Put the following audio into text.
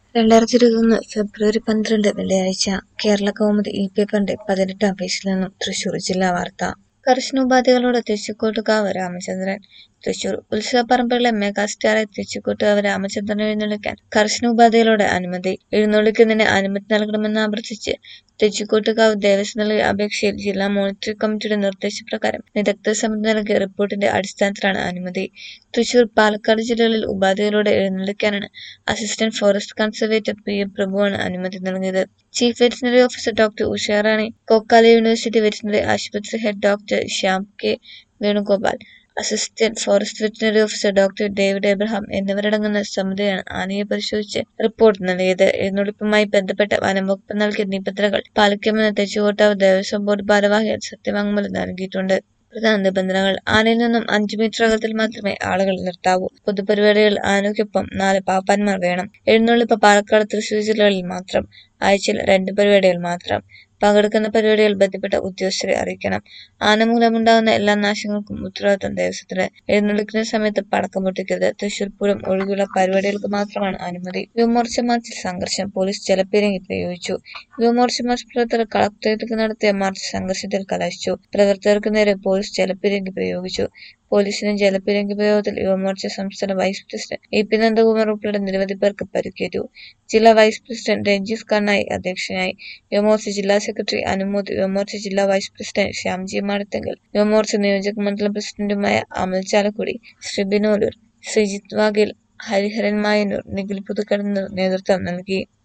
രണ്ടായിരത്തി ഇരുപത്തൊന്ന് ഫെബ്രുവരി പന്ത്രണ്ട് വെള്ളിയാഴ്ച കേരള കൗമുദി ഇ പേപ്പറിന്റെ പതിനെട്ടാം പേജിൽ നിന്നും തൃശൂർ ജില്ലാ വാർത്ത കർശനോപാധികളോട് തെച്ചിക്കോട്ടുകാവ് രാമചന്ദ്രൻ തൃശൂർ ഉത്സവപ്പറമ്പുകളിലെ മെഗാസ്റ്റാറെ തെച്ചിക്കോട്ടുകാവ് രാമചന്ദ്രനെ എഴുന്നള്ളിക്കാൻ കർശനോപാധികളോട് അനുമതി എഴുന്നള്ളിക്കുന്നതിന് അനുമതി നൽകണമെന്ന് ആവർത്തിച്ച് തെച്ചിക്കോട്ടുകാവ് ദേവസ്വം നൽകിയ അപേക്ഷയിൽ ജില്ലാ മോണിറ്ററിംഗ് കമ്മിറ്റിയുടെ നിർദ്ദേശപ്രകാരം വിദഗ്ധ സമിതി നൽകിയ റിപ്പോർട്ടിന്റെ അടിസ്ഥാനത്തിലാണ് അനുമതി തൃശൂർ പാലക്കാട് ജില്ലകളിൽ ഉപാധികളോടെ എഴുന്നള്ളിക്കാനാണ് assistant forest conservator P M പ്രഭുവാണ് അനുമതി നൽകിയത് chief veterinary officer doctor Usharani Kokkala university veterinary ആശുപത്രി head doctor Shyam K Venugopal assistant forest veterinary officer doctor David Abraham എന്നിവരടങ്ങുന്ന സമിതിയാണ് ആനയെ പരിശോധിച്ച് റിപ്പോർട്ട് നൽകിയത് എഴുന്നള്ളിപ്പുമായി ബന്ധപ്പെട്ട വനംവകുപ്പ് നൽകിയ നിബന്ധനകൾ പാലിക്കുമെന്ന് തെച്ചുകോട്ടാവ് ദേവസ്വം ബോർഡ് ഭാരവാഹികൾ സത്യവാങ്മൂലം നൽകിയിട്ടുണ്ട് പ്രധാന നിബന്ധനകൾ ആനയിൽ നിന്നും അഞ്ചു മീറ്റർ അകലത്തിൽ മാത്രമേ ആളുകൾ നിർത്താവൂ പൊതുപരിപാടികളിൽ ആനയ്ക്കൊപ്പം നാല് പാപ്പാന്മാർ വേണം എഴുന്നള്ളിപ്പ് പാലക്കാട് തൃശൂർ ജില്ലകളിൽ മാത്രം ആഴ്ചയിൽ രണ്ട് പരിപാടികൾ മാത്രം പങ്കെടുക്കുന്ന പരിപാടികൾ ബന്ധപ്പെട്ട ഉദ്യോഗസ്ഥരെ അറിയിക്കണം ആന മൂലമുണ്ടാകുന്ന എല്ലാ നാശങ്ങൾക്കും ഉത്തരവാദിത്തം ദേവസ്വത്തിന് എഴുന്നള്ളിക്കുന്ന സമയത്ത് പടക്കം പൊട്ടിക്കരുത് തൃശൂർ പൂരം ഒഴികെയുള്ള പരിപാടികൾക്ക് മാത്രമാണ് അനുമതി യുവമോർച്ച മാർച്ചിൽ സംഘർഷം പോലീസ് ജലപീരങ്കി പ്രയോഗിച്ചു യുവമോർച്ച മാർച്ച് പ്രവർത്തകർ കളക്ടറേറ്റിലേക്ക് നടത്തിയ മാർച്ച് സംഘർഷത്തിൽ കലാശിച്ചു പ്രവർത്തകർക്ക് നേരെ പോലീസ് ജലപീരങ്കി പ്രയോഗിച്ചു പോലീസിന് ജലപീരങ്കി പ്രയോഗത്തിൽ യുവമോർച്ച സംസ്ഥാന vice president A P Nandakumar ഉൾപ്പെടെ നിരവധി പേർക്ക് പരിക്കേറ്റു ജില്ലാ വൈസ് പ്രസിഡന്റ് രഞ്ജീസ് കണ്ണായി അധ്യക്ഷനായി യുവമോർച്ച ജില്ലാ സെക്രട്ടറി അനുമോദ് യുവമോർച്ച ജില്ലാ വൈസ് പ്രസിഡന്റ് ശ്യാംജി മാടത്തെങ്കൽ യുവമോർച്ച നിയോജക മണ്ഡലം പ്രസിഡന്റുമായ അമൽ ചാലക്കുടി ശ്രീബിനോലൂർ ശ്രീജിത്ത് വാഗേൽ ഹരിഹരൻ മായന്നൂർ നിഖിൽ പുതുക്കടന്നൂർ നേതൃത്വം നൽകി